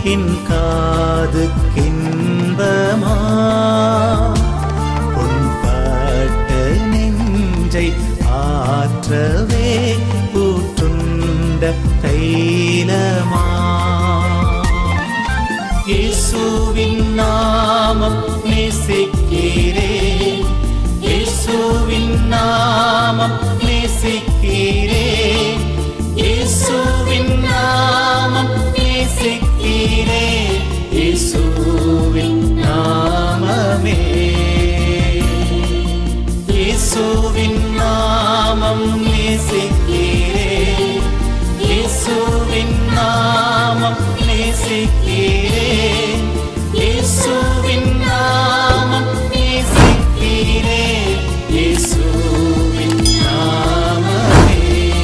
என் காதுக்கின்பமா புண்பட்ட நெஞ்சை ஆற்றவே ஊற்றுண்ட தைலமா இயேசுவின் நாமம் நேசிக்கிறே இயேசுவின் நாமம் நேசிக்கிறே இயேசுவின் நாமம் நேசிக்கிறே இயேசுவின் நாமமே இயேசுவின் நாமம் நேசிக்கிறே இயேசுவின் நாமம் நேசிக்கிறே இயேசுவின் நாமம் நேசிக்கிறே இயேசுவின் நாமமே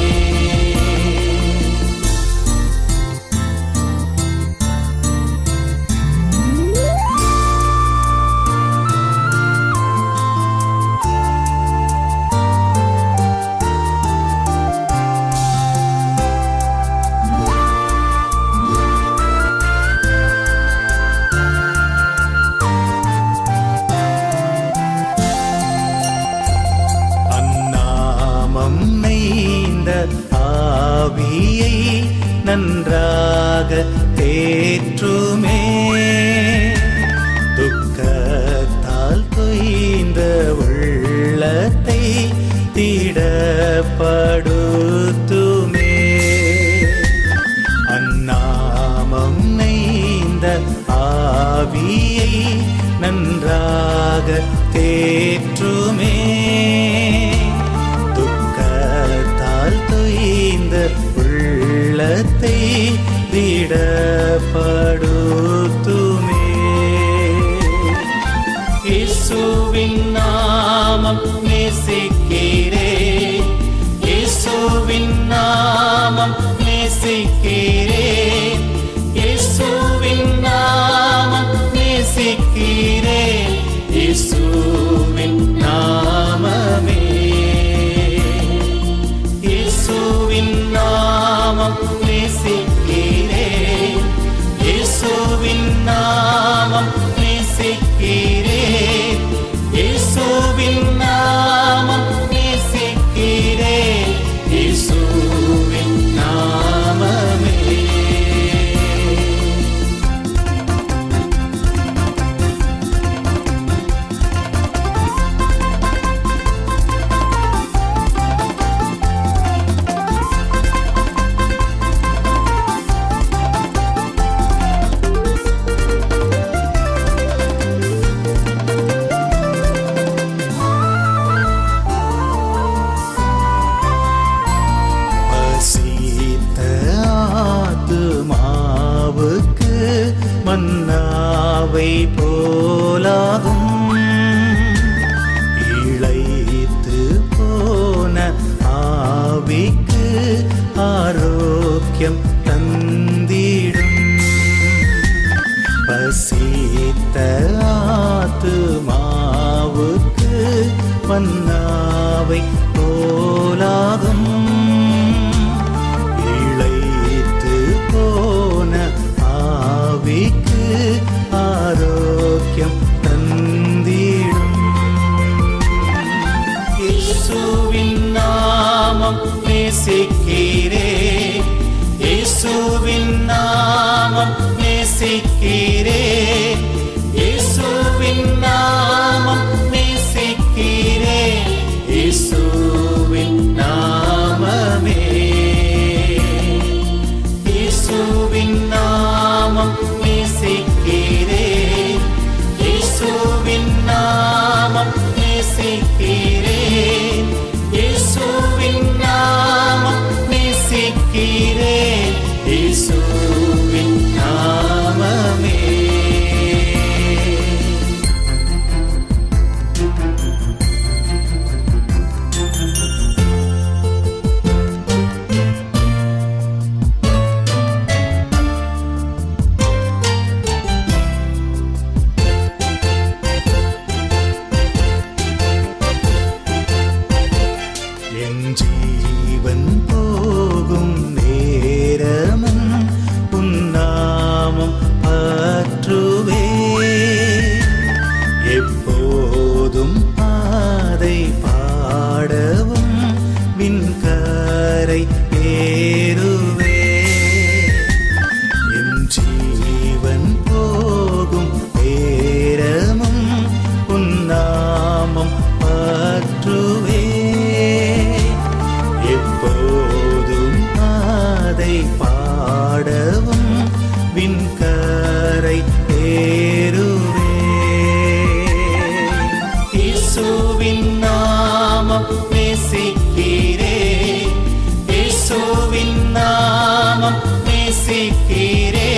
அந்நாமம் நெய்ந்த ஆவியை நன்றாக தேற்றுமே துக்கத்தால் தொய்ந்த உள்ளத்தை திடப்படுத்துமே அந்நாமம் நெய்ந்த ஆவியை நன்றாக தேற்றுமே துக்கத்தால் தொய்ந்த உள்ளத்தை திடப்படுத்துமே இயேசுவின் நாமம் நேசிக்கிறே இயேசுவின் நாமம் நேசிக்கிறே இயேசுவின் நாமம் நேசிக்கிறே இயேசுவின் நாமமே இயேசுவின் நாமம் நேசிக்கிறே இயேசுவின் நாமம் நேசிக்கிறே இயேசுவின் நாமம் நேசிக்கிறே இயேசுவின் நாமமே பசித்த ஆத்துமாவுக்கு மன்னாவை போலாகும் இழைத்து போன ஆவிக்கு ஆரோக்கியம் தந்திடும் பசித்த ஆத்துமாவுக்கு மன்னாவை போலாகும் இழைத்து போன ஆவிக்கு ஆரோக்கியம் தந்திடும் இயேசுவின் நாமம் நேசிக்கிறே இயேசுவின் நாமம் நேசிக்கிறே இயேசுவின் நாமம் நேசிக்கிறே இயேசுவின் நாமமே இயேசுவின் நாமம் நேசிக்கிறே இயேசுவின் நாமம் நேசிக்கிறே இயேசுவின் நாமம் நேசிக்கிறே இயேசுவின் நாமமே நேசிக்கிறேன் இயேசுவின் நாமம் நேசிக்கிறேன்